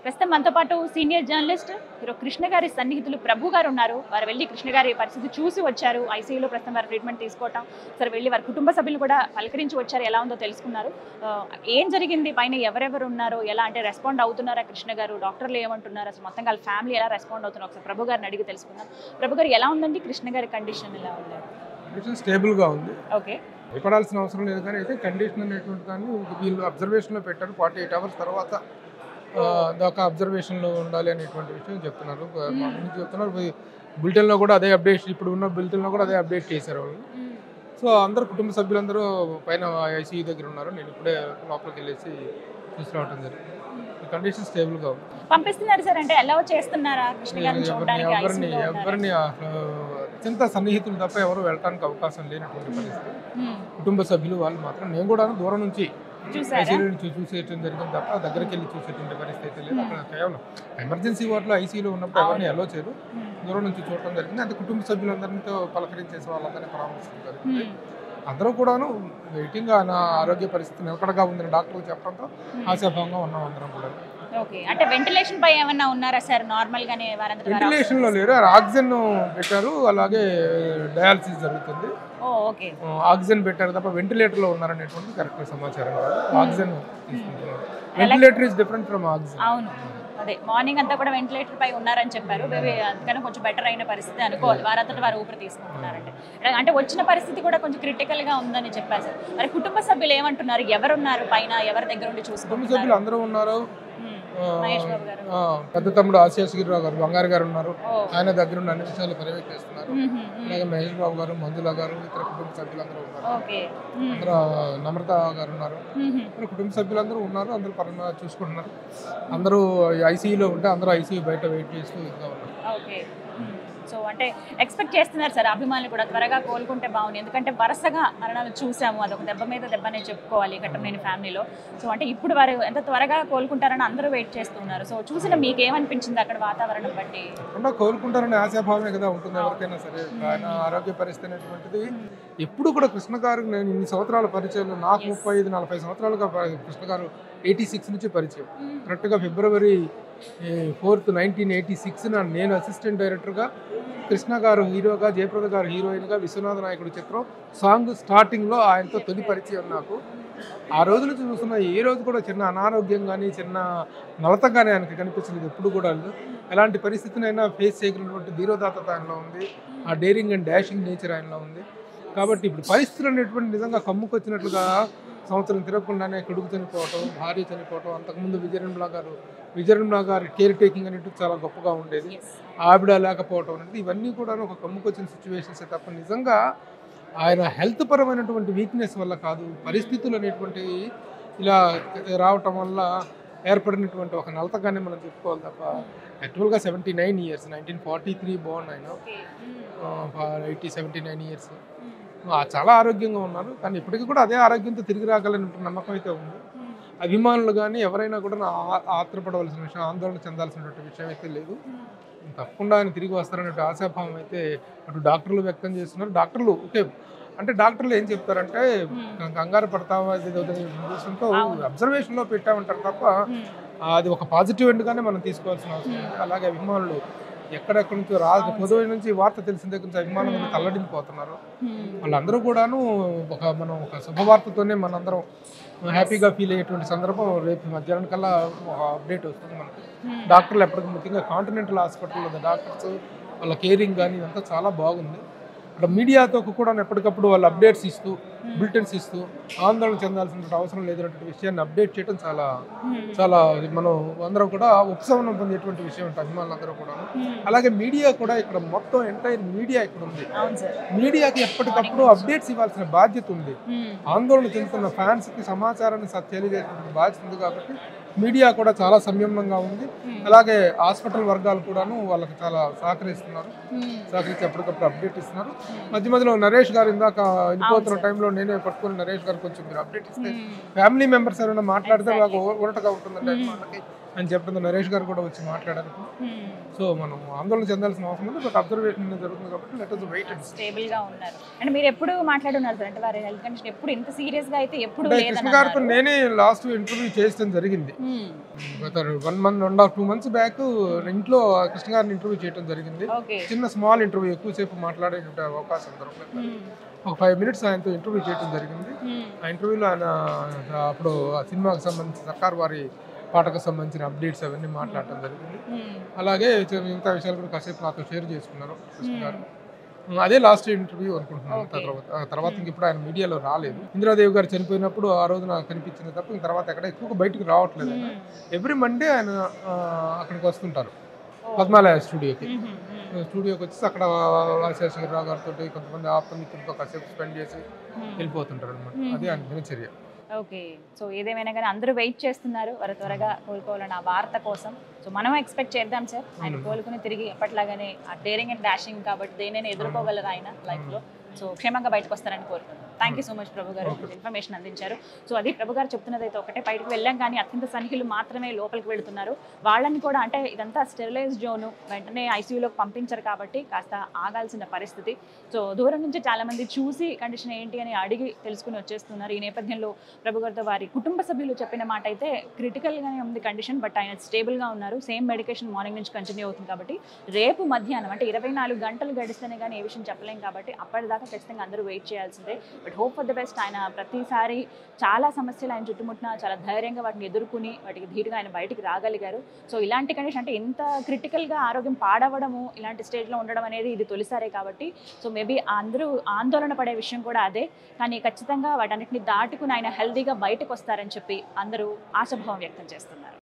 ప్రస్తుతం మనతో పాటు సీనియర్ జర్నలిస్ట్ హీరో కృష్ణ గారి సన్నిహితులు ప్రభు గారు ఉన్నారు వారు వెళ్ళి కృష్ణ గారి పరిస్థితి చూసి వచ్చారు ఐసీయూలో ప్రస్తుతం వారు ట్రీట్మెంట్ తీసుకోవటం సరే వెళ్ళి వారి కుటుంబ సభ్యులు కూడా పలకరించి వచ్చారు ఎలా ఉందో తెలుసుకున్నారు ఆ, ఏం జరిగింది పైన ఎవరెవరు ఉన్నారో ఎలా అంటే రెస్పాండ్ అవుతున్నారా కృష్ణ గారు డాక్టర్లు ఏమంటున్నారు అసలు మొత్తం వాళ్ళ ఫ్యామిలీ ఎలా రెస్పాండ్ అవుతున్నారు ఒకసారి ప్రభు గారిని అడిగి తెలుసుకుందాం ప్రభు గారు ఎలా ఉందండి కృష్ణ గారి కండిషన్ ఎలా ఉంది కండిషన్ స్టేబుల్గా ఉంది ఓకే భయపడాల్సిన అవసరం లేదు కానీ అయితే కండిషన్ అనేటువంటి దాన్ని వీళ్ళు అబ్జర్వేషన్లో పెట్టారు ఫార్టీ ఎయిట్ అవర్స్ తర్వాత ఆ, దాకా అబ్జర్వేషన్లో ఉండాలి అనేటువంటి విషయం చెప్తున్నారు మార్నింగ్ నుంచి చెప్తున్నారు బులెటిన్లో కూడా అదే అప్డేట్ ఇప్పుడు ఉన్న బులెటిన్లో కూడా అదే అప్డేట్ చేశారు వాళ్ళు సో అందరు కుటుంబ సభ్యులందరూ పైన ఐసీయూ దగ్గర ఉన్నారు నేను ఇప్పుడే లోపలికి వెళ్ళేసి తీసుకురావడం జరిగింది కండిషన్ స్టేబుల్గా ఉంది పంపిస్తున్నారు సార్ అంటే ఎలా చేస్తున్నారా కృష్ణ గారిని చూడడానికి ఎవరిని ICU లో ఉన్నారా? ఎవరిని అత్యంత సన్నిహితులు తప్ప ఎవరు వెళ్ళడానికి అవకాశం లేనటువంటి పరిస్థితి మ్మ్. కుటుంబ సభ్యులు వాళ్ళు మాత్రం నేను కూడా దూరం నుంచి చూసారా ఐసీయూ నుంచి చూసేయటం జరిగింది తప్ప దగ్గరికి వెళ్ళి చూసేటువంటి పరిస్థితి అయితే లేదు అక్కడ కేవలం ఎమర్జెన్సీ వార్డులో ఐసీయూలో ఉన్నప్పుడు ఎవరిని అలో చేయరు మ్మ్. దూరం నుంచి చూడటం జరిగింది అంటే కుటుంబ సభ్యులందరితో పలకరించేసి వాళ్ళందరినీ పరామర్శించడం జరిగింది మ్మ్. అందరూ కూడాను వెయిటింగ్ నా ఆరోగ్య పరిస్థితి నిలకడగా ఉందని డాక్టర్లు చెప్పడంతో ఆశాభంగా ఉన్నాం అందరం కూడా ఓకే అంటే వెంటిలేషన్ పై ఏమన్నా ఉన్నారా సార్ నార్మల్ గానే వారందరూ వెంటిలేషన్ లో లేరు ఆక్సిజన్ పెట్టారు అలాగే డయాలసిస్ జరుగుతుంది ఓ ఓకే ఆక్సిజన్ పెట్టారు తప్ప వెంటిలేటర్ లో ఉన్నారనేటువంటి కరెక్ట్ సమాచారం కాదు ఆక్సిజన్ తీసుకుంటున్నారు ventilator is different from oxygen అవును అదే మార్నింగ్ అంతా కూడా వెంటిలేటర్ పై ఉన్నారని చెప్పారు మేబీ అందుకని కొంచెం బెటర్ అయిన పరిస్థితి అనుకోవాలి వారంతట వారు ఊపిరి తీసుకుంటున్నారంటే అంటే వచ్చిన పరిస్థితి కూడా కొంచెం క్రిటికల్ గా ఉందని చెప్పారు సార్ మరి కుటుంబ సభ్యులు ఏమంటున్నారు ఎవరున్నారు పైన ఎవరి దగ్గర ఉండి కుటుంబ చూసుకుంటున్నారు సభ్యులు అందరూ ఉన్నారు మ్మ్. ఆ, మహేష్ బాబు గారు ఆ, పెద్ద తమ్ముడు ఆశీస్గిరిరావు గారు బంగారు గారు ఉన్నారు ఓ ఆయన దగ్గర ఉన్న అన్ని విషయాలు పర్యవేక్షిస్తున్నారు మ్మ్, మ్మ్, మ్మ్. అలాగే మహేష్ బాబు గారు మంజుల గారు ఇతర కుటుంబ సభ్యులందరూ ఉన్నారు ఓకే మ్మ్. అందరూ నమ్రత గారు ఉన్నారు మ్మ్, మ్మ్. అందరూ కుటుంబ సభ్యులందరూ ఉన్నారు అందరూ పరంగా చూసుకుంటున్నారు అందరూ ఐసీయూలో ఉంటే అందరూ ఐసీయూ బయట వెయిట్ చేస్తూ ఇంకా ఉన్నారు ఓకే మ్మ్. సో అంటే ఎక్స్పెక్ట్ చేస్తున్నారు సార్ అభిమానులు కూడా త్వరగా కోలుకుంటే బాగుంది ఎందుకంటే వరుసగా మరణాలు చూసాము అదొక దెబ్బ మీద దెబ్బనే చెప్పుకోవాలి కట్టమనేని ఫ్యామిలీలో సో అంటే ఇప్పుడు వారు ఎంత త్వరగా కోలుకుంటారని అందరూ వెయిట్ చేస్తున్నారు సో చూసిన మీకు ఏమనిపించింది అక్కడ వాతావరణం బట్టి తప్పకుండా కోలుకుంటారనే ఆశాభావమే కదా ఉంటుంది ఎవరికైనా సరే ఆయన ఆరోగ్య పరిస్థితి అనేటువంటిది ఎప్పుడు కూడా కృష్ణ గారు నేను ఇన్ని సంవత్సరాల పరిచయంలో నాకు ముప్పై ఐదు నలభై సంవత్సరాలుగా ప- కృష్ణ గారు ఎయిటీ సిక్స్ నుంచి పరిచయం కరెక్ట్గా February fourth nineteen eighty six నేను అసిస్టెంట్ డైరెక్టర్గా కృష్ణ గారు హీరోగా జయప్రద గారు హీరోయిన్గా విశ్వనాథ నాయకుడు చిత్రం సాంగ్ స్టార్టింగ్లో ఆయనతో తొలి పరిచయం నాకు ఆ రోజు నుంచి చూస్తున్న ఏ రోజు కూడా చిన్న అనారోగ్యం కానీ చిన్న నలత కానీ ఆయనకి కనిపించలేదు ఎప్పుడు కూడా ఎలాంటి పరిస్థితినైనా ఫేస్ చేయగలిగినటువంటి ధీరోదాత ఆయనలో ఉంది ఆ డేరింగ్ అండ్ డాషింగ్ నేచర్ ఆయనలో ఉంది కాబట్టి ఇప్పుడు పరిస్థితులు అనేటువంటి నిజంగా కమ్ముకొచ్చినట్లుగా సంవత్సరం తిరగకుండానే కొడుకు చనిపోవటం భార్య చనిపోవటం అంతకుముందు విజయనిర్మల గారు విజయనిర్మల గారి కేర్ టేకింగ్ అనేది చాలా గొప్పగా ఉండేది ఆవిడ లేకపోవటం అనేది ఇవన్నీ కూడా ఒక కమ్ముకొచ్చిన సిచ్యువేషన్స్ తప్ప నిజంగా ఆయన హెల్త్ పరమైనటువంటి వీక్నెస్ వల్ల కాదు పరిస్థితులు అనేటువంటివి ఇలా రావటం వల్ల ఏర్పడినటువంటి ఒక నలతగానే మనం చెప్పుకోవాలి తప్ప యాక్చువల్గా seventy nine years nineteen forty three born ఆయన okay eighty seventy nine years చాలా ఆరోగ్యంగా ఉన్నారు కానీ ఇప్పటికీ కూడా అదే ఆరోగ్యంతో తిరిగి రాగలని నమ్మకం అయితే ఉంది అభిమానులు కానీ ఎవరైనా కూడా నా ఆ- ఆత్రపడవలసిన విషయం ఆందోళన చెందాల్సినటువంటి విషయం అయితే లేదు తప్పకుండా ఆయన తిరిగి వస్తారనే ఆశాభావం అయితే అటు డాక్టర్లు వ్యక్తం చేస్తున్నారు డాక్టర్లు ఓకే అంటే డాక్టర్లు ఏం చెప్తారంటే కం- కంగారు పడతావా ఇది ఇదవుతుంది అనే ఉద్దేశంతో అబ్జర్వేషన్లో పెట్టామంటారు తప్ప అది ఒక పాజిటివ్ ఎండ్గానే మనం తీసుకోవాల్సిన అవసరం ఉంది అలాగే అభిమానులు ఎక్కడెక్కడి నుంచో రా పొదవి నుంచి ఈ వార్త తెలిసిన దగ్గర నుంచి అభిమానులు తల్లడిల్లిపోతున్నారు వాళ్ళందరూ కూడాను ఒక మనం ఒక శుభవార్తతోనే మనందరం హ్యాపీగా ఫీల్ అయ్యేటువంటి సందర్భం రేపు మధ్యాహ్నం కల్లా ఒక అప్డేట్ వస్తుంది మనకి డాక్టర్లు ఎప్పటికీ ముఖ్యంగా కాంటినెంటల్ హాస్పిటల్లో డాక్టర్స్ వాళ్ళ కేరింగ్ కానీ ఇదంతా చాలా బాగుంది ఇక్కడ మీడియాతో కూడా ఎప్పటికప్పుడు వాళ్ళు అప్డేట్స్ ఇస్తూ బులెటిన్స్ ఇస్తూ ఆందోళన చెందాల్సిన అవసరం లేదన్నటువంటి విషయాన్ని అప్డేట్ చేయడం చాలా చాలా మనం అందరం కూడా ఉపశమనం పొందేటువంటి విషయం ఉంటుంది అభిమానులందరూ కూడా అలాగే మీడియా కూడా ఇక్కడ మొత్తం ఎంటైర్ మీడియా ఇక్కడ ఉంది అవును సార్ మీడియాకి ఎప్పటికప్పుడు అప్డేట్స్ ఇవ్వాల్సిన బాధ్యత ఉంది ఆందోళన చెందుతున్న ఫ్యాన్స్ కి సమాచారాన్ని స- తెలియజేసిన బాధ్యత ఉంది కాబట్టి మీడియా కూడా చాలా సంయమనంగా ఉంది అలాగే హాస్పిటల్ వర్గాలు కూడాను వాళ్ళకి చాలా సహకరిస్తున్నారు సహకరించి ఎప్పటికప్పుడు అప్డేట్ ఇస్తున్నారు మధ్య మధ్యలో నరేష్ గారు ఇందాక వెళ్ళిపోతున్న టైంలో నేనే పట్టుకుని నరేష్ గారు కొంచెం మీరు అప్డేట్ ఇస్తే ఫ్యామిలీ మెంబర్స్ ఎవరైనా మాట్లాడితే మాకు ఊరటగా ఉంటుందండి అభిమానులకి అని చెప్పడంతో నరేష్ గారు కూడా వచ్చి మాట్లాడారు సో మనం ఆందోళన చెందాల్సిన అవసరం ఉంది బట్ అబ్జర్వేషన్ జరుగుతుంది కాబట్టి let us wait and stable గా ఉన్నారు అండ్ మీరు ఎప్పుడు మాట్లాడున్నారు సార్ అంటే వారి హెల్త్ కండిషన్ ఎప్పుడు ఇంత సీరియస్ గా అయితే ఎప్పుడు అంటే లేదని కృష్ణ గారితో అన్నారు. నేనే లాస్ట్ ఇంటర్వ్యూ చేయడం జరిగింది Hmm. గత one month one or two months back ఇంట్లో కృష్ణ గారిని ఇంటర్వ్యూ చేయడం జరిగింది ఓకే చిన్న స్మాల్ ఇంటర్వ్యూ ఎక్కువసేపు మాట్లాడే అవకాశం దొరకలేదు Hmm. ఒక ఫైవ్ మినిట్స్ ఆయనతో ఇంటర్వ్యూ చేయడం జరిగింది Hmm. ఆ ఇంటర్వ్యూలో ఆయన అప్పుడు ఆ సినిమాకి సంబంధించి సర్కార్ వారి పాటకు సంబంధించిన అప్డేట్స్ అవన్నీ మాట్లాడటం జరిగింది Hmm. అలాగే చ- మిగతా విషయాలు కూడా కాసేపు నాతో షేర్ చేసుకున్నారు కృష్ణ గారు అదే లాస్ట్ ఇంటర్వ్యూ అనుకుంటున్నాను Okay. తర్వాత ఆ తర్వాత ఇంక ఇప్పుడు ఆయన మీడియాలో రాలేదు ఇందిరాదేవి గారు చనిపోయినప్పుడు ఆ రోజు నాకు కనిపించింది తప్ప ఇంక తర్వాత ఎక్కడ ఎక్కువగా బయటకు రావట్లేదు Hmm. ఎవ్రీ మండే ఆయన ఆ, అక్కడికి వస్తుంటారు Oh. పద్మాలయ స్టూడియోకి Hmm. Hmm. స్టూడియోకి వచ్చి అక్కడ శేషగిరిరావు గారితో కొంతమంది ఆప్తమిత్రులతో కాసేపు స్పెండ్ చేసి Hmm. వెళ్ళిపోతుంటారు అనమాట Hmm. అది ఆయన దినచర్య ఓకే సో ఏదేమైనా కానీ అందరూ వెయిట్ చేస్తున్నారు వారు త్వరగా కోలుకోవాలని ఆ వార్త కోసం సో మనం ఎక్స్పెక్ట్ చేద్దాం సార్ ఆయన అవును. కోలుకుని తిరిగి ఎప్పటిలాగానే ఆ డేరింగ్ అండ్ డాషింగ్ కాబట్టి దేనైనా ఎదుర్కోగలరు ఆయన లైఫ్ లో సో క్షేమంగా బయటకు వస్తారని కోరుతున్నాం thank you so much Prabhu garu information అందించారు సో అది ప్రభు గారు చెప్తున్నది అయితే ఒకటే బయటకు వెళ్ళాం కానీ అత్యంత సన్నిహితులు మాత్రమే లోపలికి వెళుతున్నారు వాళ్ళని కూడా అంటే ఇదంతా స్టెరిలైజ్ జోను వెంటనే ఐసీయూలోకి పంపించారు కాబట్టి కాస్త ఆగాల్సిన పరిస్థితి సో దూరం నుంచి చాలా మంది చూసి కండిషన్ ఏంటి అని అడిగి తెలుసుకుని వచ్చేస్తున్నారు ఈ నేపథ్యంలో ప్రభు గారితో వారి కుటుంబ సభ్యులు చెప్పిన మాట అయితే క్రిటికల్గానే ఉంది కండిషన్ బట్ ఆయన స్టేబుల్గా ఉన్నారు సేమ్ మెడికేషన్ మార్నింగ్ నుంచి కంటిన్యూ అవుతుంది కాబట్టి రేపు మధ్యాహ్నం అంటే ఇరవై నాలుగు గంటలు గడిస్తేనే కానీ ఏ విషయం చెప్పలేం కాబట్టి అప్పటిదాకా ఖచ్చితంగా అందరూ వెయిట్ చేయాల్సిందే but hope for the best ఆయన ప్రతిసారి చాలా సమస్యలు ఆయన చుట్టుముట్టిన చాలా ధైర్యంగా వాటిని ఎదుర్కొని వాటికి ధీటుగా ఆయన బయటికి రాగలిగారు సో ఇలాంటి కండిషన్ అంటే ఎంత క్రిటికల్గా ఆరోగ్యం పాడవడము ఇలాంటి స్టేజ్లో ఉండడం అనేది ఇది తొలిసారే కాబట్టి సో మేబీ అందరూ ఆందోళన పడే విషయం కూడా అదే కానీ ఖచ్చితంగా వాటన్నిటిని దాటుకుని ఆయన హెల్దీగా బయటకు వస్తారని చెప్పి అందరూ ఆశాభావం వ్యక్తం చేస్తున్నారు